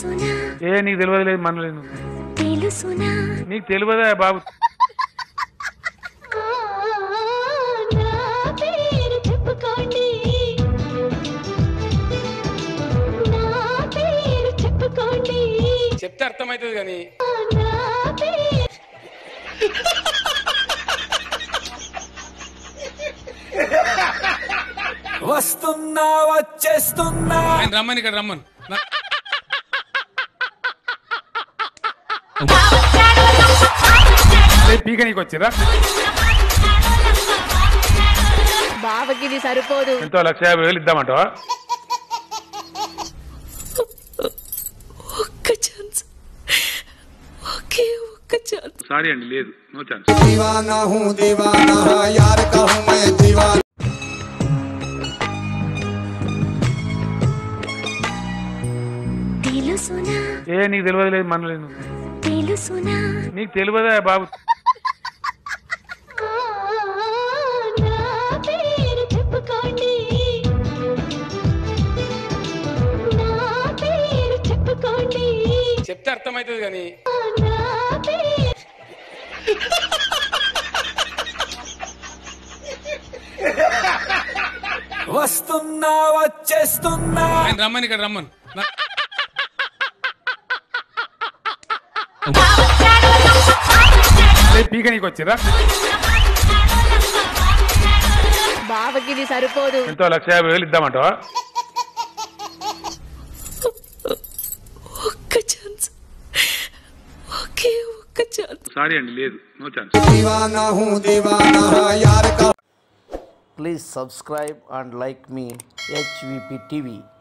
తెలుసునా ఏ నీకు తెలియదు లేదు మనలేదు తెలుసునా నీకు తెలియదా బాబు నా పేరు చెప్పుకోండి నా పేరు చెప్పుకోండి చెప్తే అర్థమవుతుంది కానీ నా పేరు వస్తున్నా వచ్చేస్తున్నా ఆయన రమ్మని ఇక్కడ రమ్మను నా- లేదు పీక నీకు వచ్చిరా బావకి ఇది సరిపోదు ఎంతో లక్ష యాభై వేలు ఇద్దామంటావా ఒక్క ఛాన్స్ ఒకే ఒక్క ఛాన్స్ సారీ అండి లేదు నో ఛాన్స్ दीवाना हूँ दीवाना यार का हूँ मैं दीवाना తెలుసునా ఏ నీకు తెలియదు లేదు మనలేదు తెలుసునా నీకు తెలియదా బాబు నా పేరు చెప్పుకోండి నా పేరు చెప్పుకోండి చెప్తే అర్థమవుతుంది కానీ నా పేరు వస్తున్నా వచ్చేస్తున్నా ఆయన రమ్మని ఇక్కడ రమ్మను నా- లేదు పీక నీకు వచ్చిరా బావకి ఇది సరిపోదు ఎంతో లక్ష యాభై వేలు ఇద్దామంటావా ఒక్క ఛాన్స్ ఒకే ఒక్క ఛాన్స్ సారీ అండి లేదు నో ఛాన్స్ दीवाना हूँ दीवाना यार का Please subscribe and like me HVP TV.